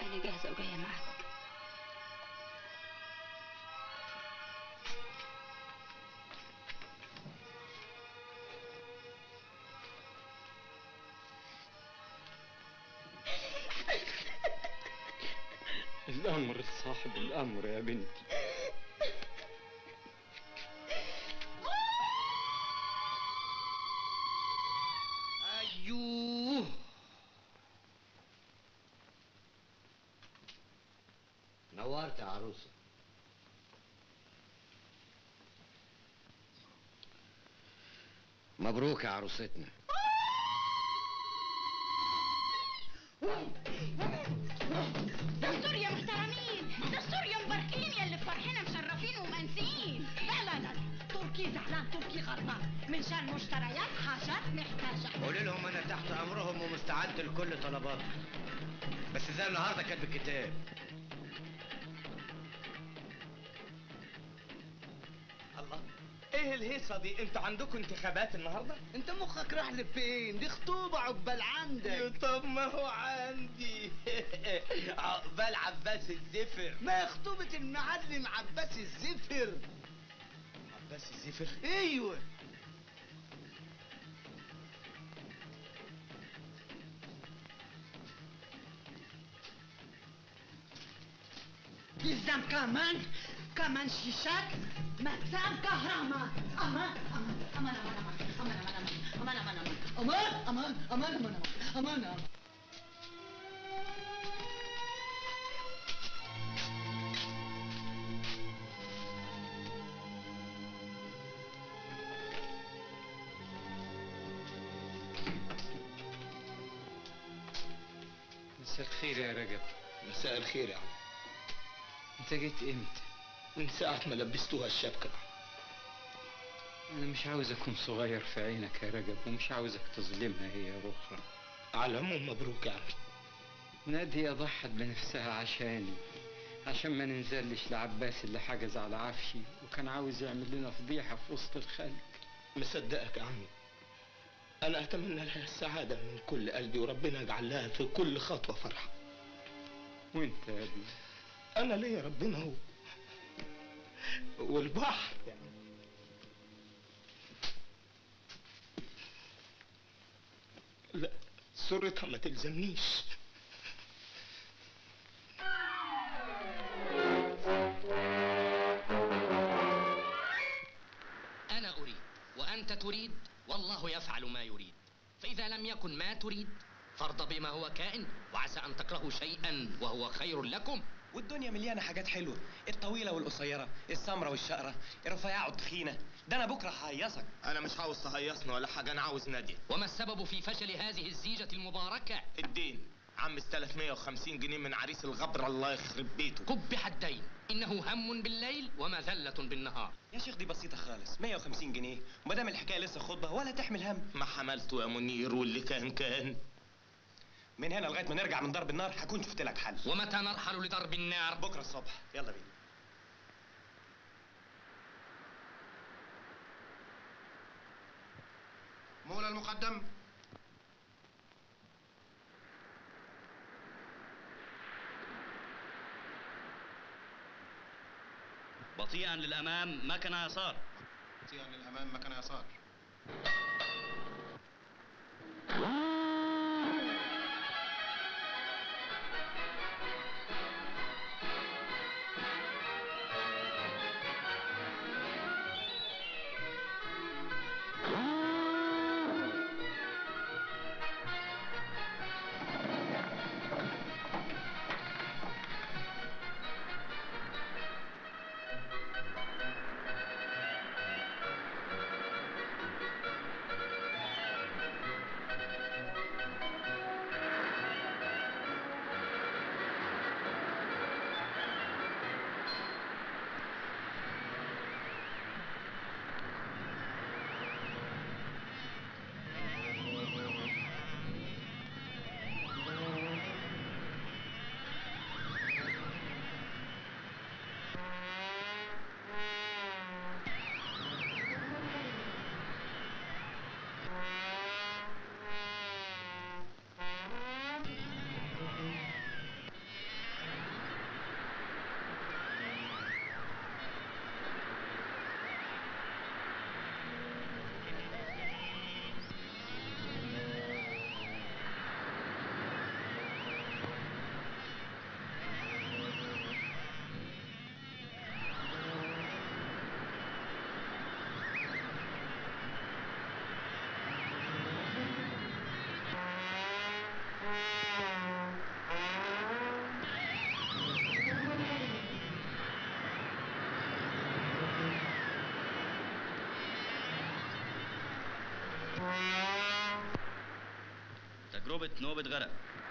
انا جاهزه وجايه معاك الأمر صاحب الأمر يا بنتي ايوه نورت يا عروسه مبروك يا عروستنا دستور يا محترمين دستور يا مباركين يا اللي فرحنا مشرفين ومنسيين لا لا لا تركي زعلان تركي غضبان من شان مشتريات حاجات محتاجة قول لهم انا تحت امرهم ومستعد لكل طلباتهم بس زي النهارده كاتب الكتاب الله ايه الهيصه دي انتوا عندكم انتخابات النهارده انت مخك راح لفين دي خطوبة عقبال عندك طب ما هو عندي عقبال عباس الزفر ما خطوبة المعلم عباس الزفر عباس الزفر ايوه يلزم كمان كمان شيشات مكتب كهرباء امان امان امان امان امان امان امان امان امان امان امان امان امان امان مساء الخير يا رجب مساء الخير يا عم انت جيت امتى من ساعة ما لبستوها الشبكة انا مش عاوز اكون صغير في عينك يا رجب ومش عاوزك تظلمها هي اخرى على العموم مبروك يا عم نادية ضحت بنفسها عشاني عشان ما ننزلش لعباس اللي حجز على عفشي وكان عاوز يعمل لنا فضيحة في وسط الخلق مصدقك يا عمي أنا أتمنى لها السعادة من كل قلبي وربنا يجعل لها في كل خطوة فرحة وانت يا ابني أنا ليا ربنا هو والبحر لا سرتها ما تلزمنيش أنا أريد وأنت تريد والله يفعل ما يريد فإذا لم يكن ما تريد فارض بما هو كائن وعسى أن تكرهوا شيئا وهو خير لكم والدنيا مليانه حاجات حلوه الطويله والقصيره السمره والشقره الرفيعه والتخينه ده انا بكره ههيصك انا مش عاوز تهيصنا ولا حاجه انا عاوز ناديه وما السبب في فشل هذه الزيجة المباركة الدين عم 350 جنيه من عريس الغبر الله يخرب بيته قبح الدين إنه هم بالليل ومذلة بالنهار يا شيخ دي بسيطه خالص 150 جنيه وما دام الحكايه لسه خطبه ولا تحمل هم ما حملته يا منير واللي كان كان من هنا لغايه ما نرجع من ضرب النار هكون شفت لك حل ومتى نرحل لضرب النار بكره الصبح يلا بينا مولى المقدم بطيئا للأمام مكنة يسار بطيئا للامام مكان يسار تجربة نوبة غرق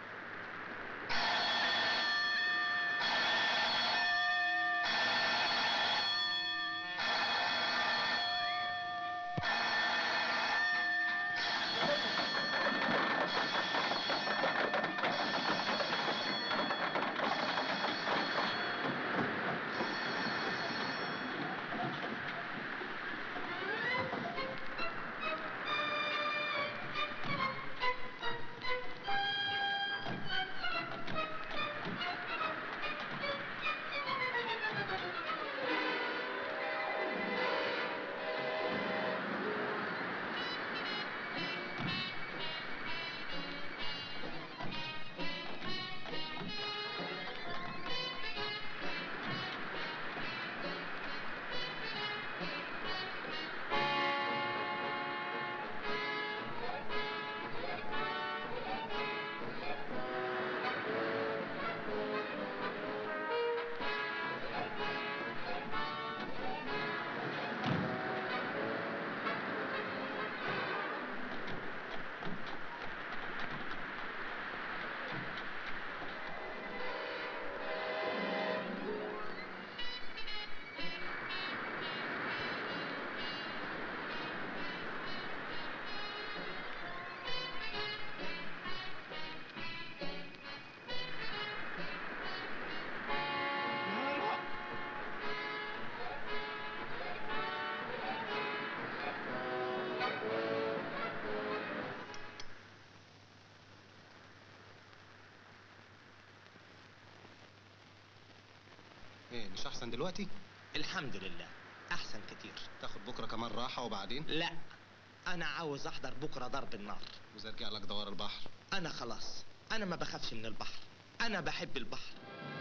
ايه مش احسن دلوقتي الحمد لله احسن كتير تاخد بكره كمان راحه وبعدين لا انا عاوز احضر بكره ضرب النار واذا رجع لك دوار البحر انا خلاص انا ما بخافش من البحر انا بحب البحر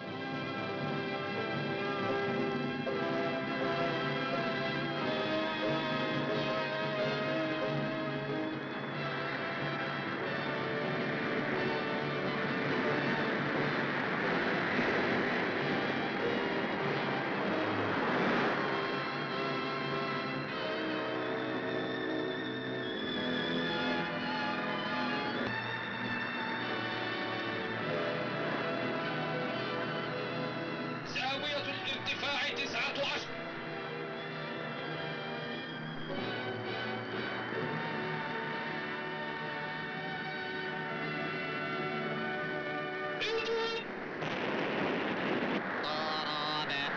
زاوية الارتفاع تسعة عشر ضرب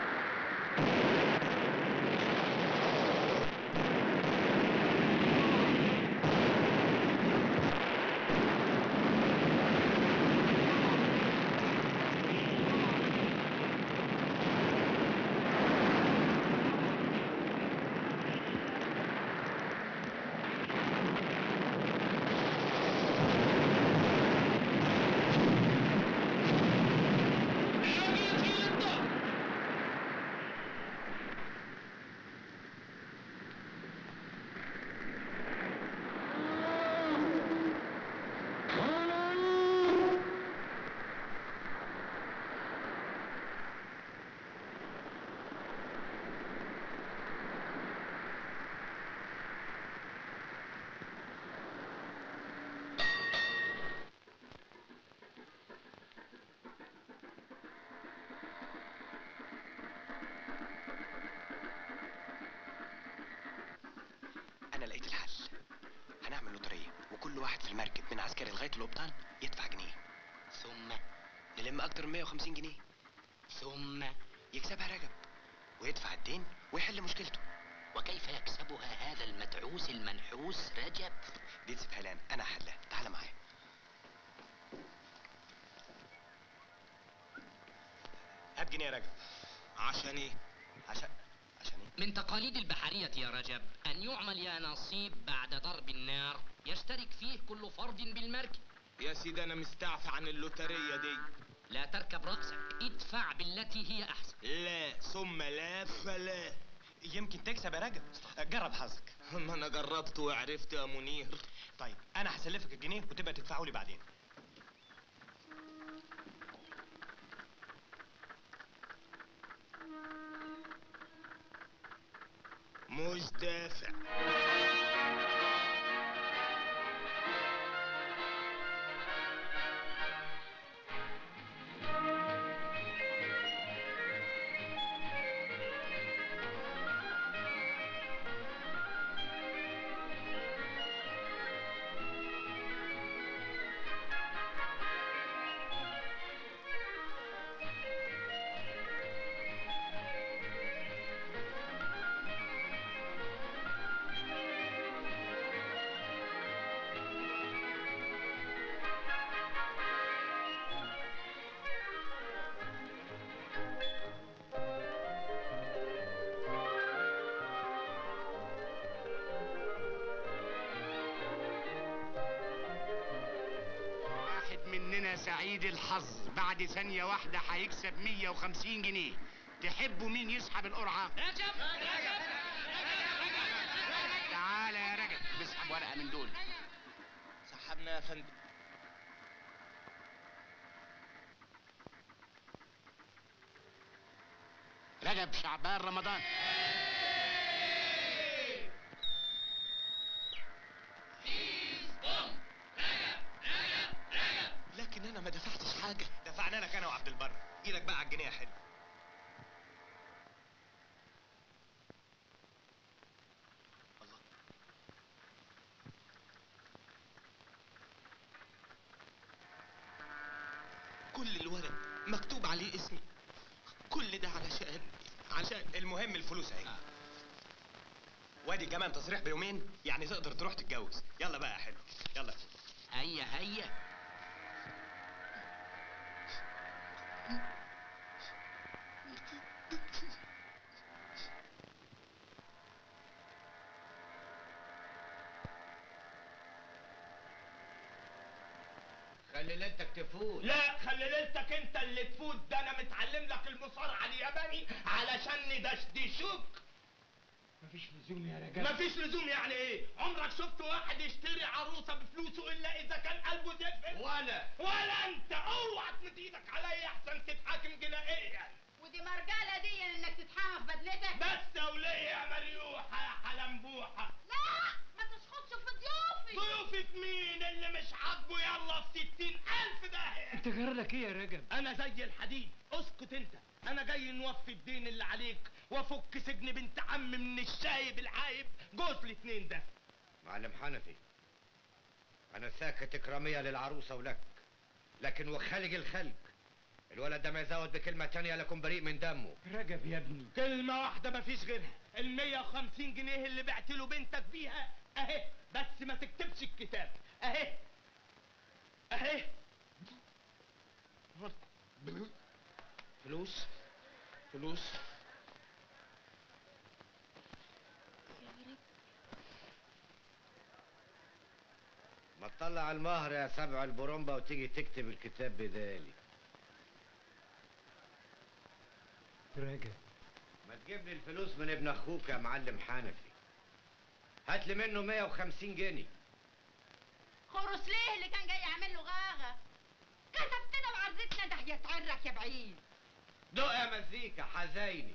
انا لقيت الحل هنعمل لوتريه وكل واحد في المركب من عسكري لغايه القبطان يدفع جنيه ثم نلم اكتر من 150 جنيه ثم يكسبها رجب ويدفع الدين ويحل مشكلته وكيف يكسبها هذا المدعوس المنحوس رجب دي تسيبها لي انا انا هحلها تعالى معايا هات جنيه يا رجب عشان ايه عشان عشان ايه من تقاليد البحرية يا رجب أن يعمل يا نصيب بعد ضرب النار يشترك فيه كل فرد بالمركب يا سيدي انا مستعفى عن اللوتريه دي لا تركب رأسك ادفع بالتي هي أحسن لا ثم لا فلا يمكن تكسب يا رجب جرب حظك ما انا جربت وعرفت يا منير طيب انا هسلفك الجنيه وتبقى تدفعه لي بعدين مش دافع سعيد الحظ بعد ثانية واحدة هيكسب 150 جنيه تحبوا مين يسحب القرعة؟ رجب رجب تعالى يا رجب اسحب ورقة من دول سحبنا يا فندم رجب شعبان رمضان لكن انا ما دفعتش حاجه دفعنا لك انا وعبد البر ايدك بقى على الجنيه يا حلو كل الورق مكتوب عليه اسمي كل ده علشان عشان المهم الفلوس اهي وادي كمان تصريح بيومين يعني تقدر تروح تتجوز يلا بقى يا حلو يلا هيا هيا خلي ليلتك تفوت لا خلي ليلتك انت اللي تفوت ده انا متعلم لك المصارعه الياباني علشان ندشدشوك مفيش لزوم يا رجب مفيش لزوم يعني ايه عمرك شفت واحد يشتري عروسه بفلوسه الا اذا كان قلبه زفر ولا ولا انت اوعى تمد ايدك عليا احسن تتحاكم جنائيا ودي مرجالة دي انك تتحمى في بدلتك بس يا وليه يا مريوحه يا حلنبوحه لا ما تشخطش في ضيوفي ضيوفي في مين اللي مش عاجبه يلا في ستين الف داهيه انت جرالك ايه يا رجب انا زي الحديد اسكت انت انا جاي نوفي الدين اللي عليك وافك سجن بنت عم من الشايب العايب جوز الاتنين ده معلم حنفي انا ساكت اكراميه للعروسه ولك لكن وخالق الخلق الولد ده ما يزود بكلمه تانية لكم بريء من دمه رجب يا ابني كلمة واحدة مفيش غيرها ال 150 جنيه اللي بعت له بنتك بيها اهي بس ما تكتبش الكتاب اهي اهي فلوس فلوس ما تطلع المهر يا سبع البرومبا وتيجي تكتب الكتاب بدالي رجب ما تجيب لي الفلوس من ابن اخوك يا معلم حنفي هات لي منه 150 جنيه خرس ليه اللي كان جاي يعمل له غاغة كتبتنا وعزتنا ده يتعرك يا بعيد دق يا مزيكا حزيني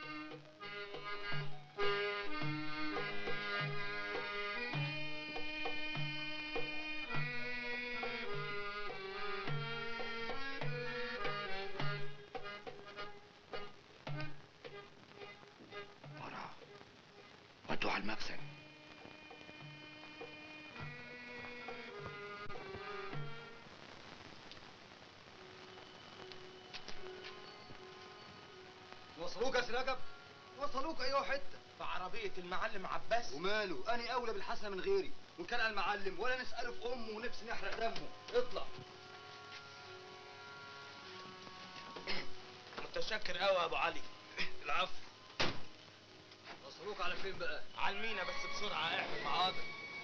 ورا ودوا على المخزن وصلوك يا سي رجب وصلوك ايوه حته في عربية المعلم عباس وماله اني اولى بالحسنه من غيري وان كان المعلم ولا نساله في امه ونفسي نحرق دمه اطلع متشكر قوي يا ابو علي العفو وصلوك على فين بقى على المينا بس بسرعة اعمل معاضر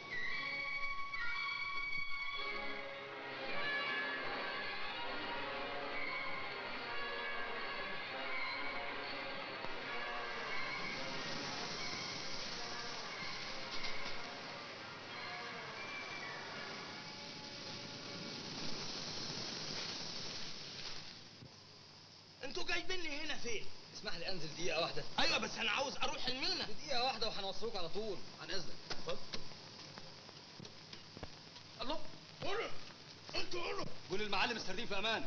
انتوا جايبيني هنا فين؟ اسمح لي انزل دقيقه واحده ايوه بس انا عاوز اروح المينا دقيقه واحده وهنوصلوك على طول عن اذنك الله قولوا انتوا قولوا قول المعلم السردين في امان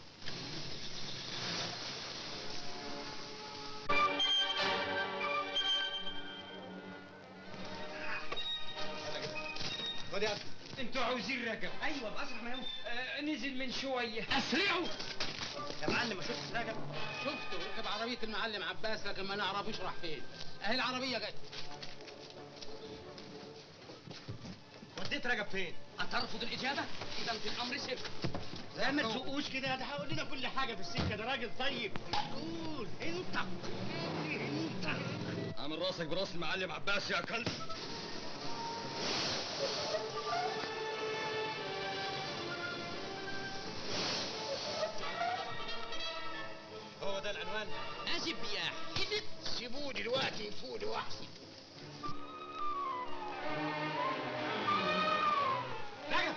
خد يا ابني انتوا عاوزين رجب ايوه باسرع ما يمكن آه نزل من شويه اسرعوا يا معلم ما شفتش رجب شفته ركب عربية المعلم عباس لكن ما نعرفش راح فين اهي العربية جت وديت رجب فين أترفض الإجابة؟ إذا في الأمر سر لا ما تسوقوش كده ده هيقول لنا كل حاجة في السكة ده راجل طيب قول انت انت عامل راسك براس المعلم عباس يا كلب لوحدي رجب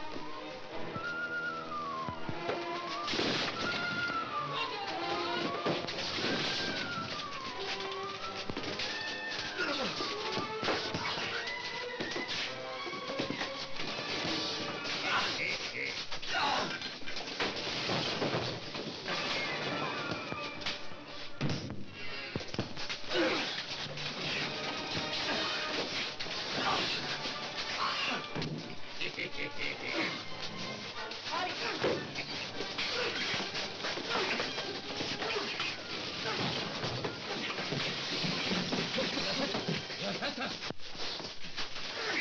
يا فتى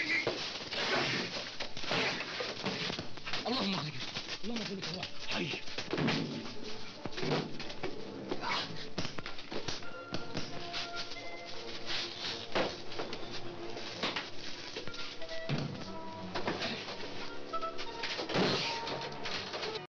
اللهم اغفر اللهم اغفر حي